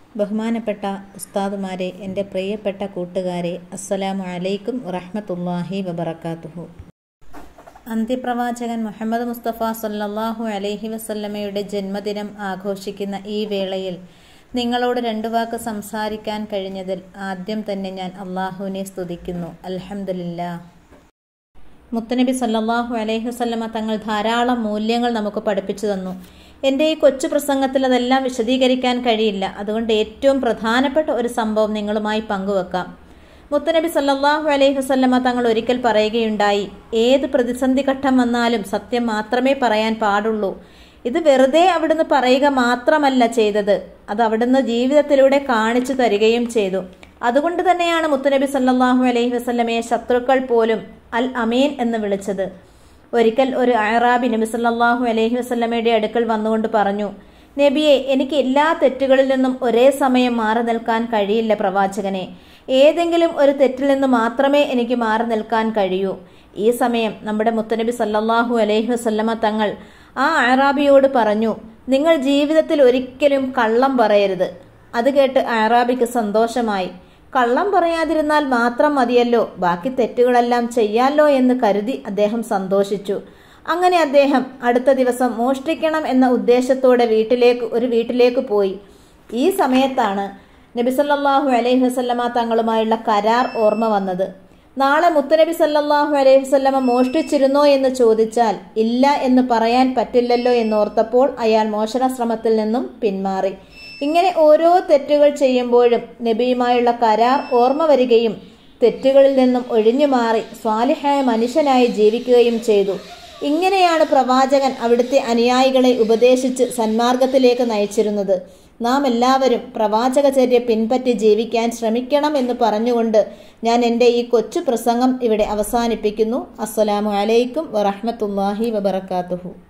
ബഹുമാനപ്പെട്ട ഉസ്താദുമാരെ എൻ്റെ പ്രിയപ്പെട്ട കൂട്ടുകാരെ അസ്സലാമു അലൈക്കും വറഹ്മത്തുള്ളാഹി വബറകാതുഹു അന്ത്യപ്രവാചകൻ മുഹമ്മദ് മുസ്തഫ സല്ലല്ലാഹു അലൈഹി വസല്ലമയുടെ ജന്മദിനം ആഘോഷിക്കുന്ന ഈ വേളയിൽ നിങ്ങളോട് രണ്ടു വാക്ക് സംസാരിക്കാൻ കഴിഞ്ഞതിൽ ആദ്യം തന്നെ ഞാൻ അള്ളാഹുവിനെ സ്തുതിക്കുന്നു അൽഹംദുലില്ലാ മുത്തനബി സല്ലല്ലാഹു അലൈഹി വസല്ലമ തങ്ങൾ ധാരാളം മൂല്യങ്ങൾ നമുക്ക് പഠിപ്പിച്ചു തന്നു എൻ്റെ ഈ കൊച്ചു പ്രസംഗത്തിൽ അതെല്ലാം വിശദീകരിക്കാൻ കഴിയില്ല അതുകൊണ്ട് ഏറ്റവും പ്രധാനപ്പെട്ട ഒരു സംഭവം നിങ്ങളുമായി പങ്കുവെക്കാം മുത്തനബി സല്ലല്ലാഹു അലൈഹി വസല്ലമ തങ്ങൾ ഒരിക്കൽ പറയുകയുണ്ടായി ഏത് പ്രതിസന്ധി ഘട്ടം വന്നാലും സത്യം മാത്രമേ പറയാൻ പാടുള്ളൂ ഇത് വെറുതെ അവിടുന്ന് പറയുക മാത്രമല്ല ചെയ്തത് അത് അവിടുന്ന് ജീവിതത്തിലൂടെ കാണിച്ചു തരികയും ചെയ്തു അതുകൊണ്ട് തന്നെയാണ് മുത്തുനബി സല്ലല്ലാഹു അലൈഹി വസല്ലമയെ ശത്രുക്കൾ പോലും അൽ അമീൻ എന്ന് വിളിച്ചത് ഒരിക്കൽ ഒരു അയറാബി നബി സല്ലല്ലാഹു അലൈഹി വസല്ലമയുടെ അടുക്കൽ വന്നുകൊണ്ട് പറഞ്ഞു നബിയെ എനിക്ക് എല്ലാ തെറ്റുകളിൽ നിന്നും ഒരേ സമയം മാറി നിൽക്കാൻ കഴിയില്ല പ്രവാചകനെ ഏതെങ്കിലും ഒരു തെറ്റിൽ നിന്ന് മാത്രമേ എനിക്ക് മാറി നിൽക്കാൻ കഴിയൂ ഈ സമയം നമ്മുടെ മുത്തനബി സല്ലല്ലാഹു അലൈഹി വസല്ലമ തങ്ങൾ ആ അയറാബിയോട് പറഞ്ഞു നിങ്ങൾ ജീവിതത്തിൽ ഒരിക്കലും കള്ളം പറയരുത് അത് കേട്ട് അയറാബിക്ക് സന്തോഷമായി കള്ളം പറയാതിരുന്നാൽ മാത്രം മതിയല്ലോ ബാക്കി തെറ്റുകളെല്ലാം ചെയ്യാലോ എന്ന് കരുതി അദ്ദേഹം സന്തോഷിച്ചു അങ്ങനെ അദ്ദേഹം അടുത്ത ദിവസം മോഷ്ടിക്കണം എന്ന ഉദ്ദേശത്തോടെ വീട്ടിലേക്ക് ഒരു വീട്ടിലേക്ക് പോയി ഈ സമയത്താണ് നബിസല്ലാഹു അലൈഹി വസല്ലമ തങ്ങളുമായുള്ള കരാർ ഓർമ്മ വന്നത് നാളെ മുത്തനബി സല്ലല്ലാഹു അലൈഹി വസല്ലമ മോഷ്ടിച്ചിരുന്നോ എന്ന് ചോദിച്ചാൽ ഇല്ല എന്ന് പറയാൻ പറ്റില്ലല്ലോ എന്നോർത്തപ്പോൾ അയാൾ മോഷണ ശ്രമത്തിൽ നിന്നും പിന്മാറി ഇങ്ങനെ ഓരോ തെറ്റുകൾ ചെയ്യുമ്പോഴും നബിയുമായുള്ള കരാർ ഓർമ്മ വരികയും തെറ്റുകളിൽ നിന്നും ഒഴിഞ്ഞു മാറി സ്വാലിഹായ മനുഷ്യനായി ജീവിക്കുകയും ചെയ്തു ഇങ്ങനെയാണ് പ്രവാചകൻ അവിടുത്തെ അനുയായികളെ ഉപദേശിച്ച് സന്മാർഗത്തിലേക്ക് നയിച്ചിരുന്നത് നാം എല്ലാവരും പ്രവാചകചര്യ പിൻപറ്റി ജീവിക്കാൻ ശ്രമിക്കണം എന്ന് പറഞ്ഞുകൊണ്ട് ഞാൻ എൻ്റെ ഈ കൊച്ചു പ്രസംഗം ഇവിടെ അവസാനിപ്പിക്കുന്നു അസ്സലാമു അലൈക്കും വറഹ്മത്തുള്ളാഹി വബറകാതുഹു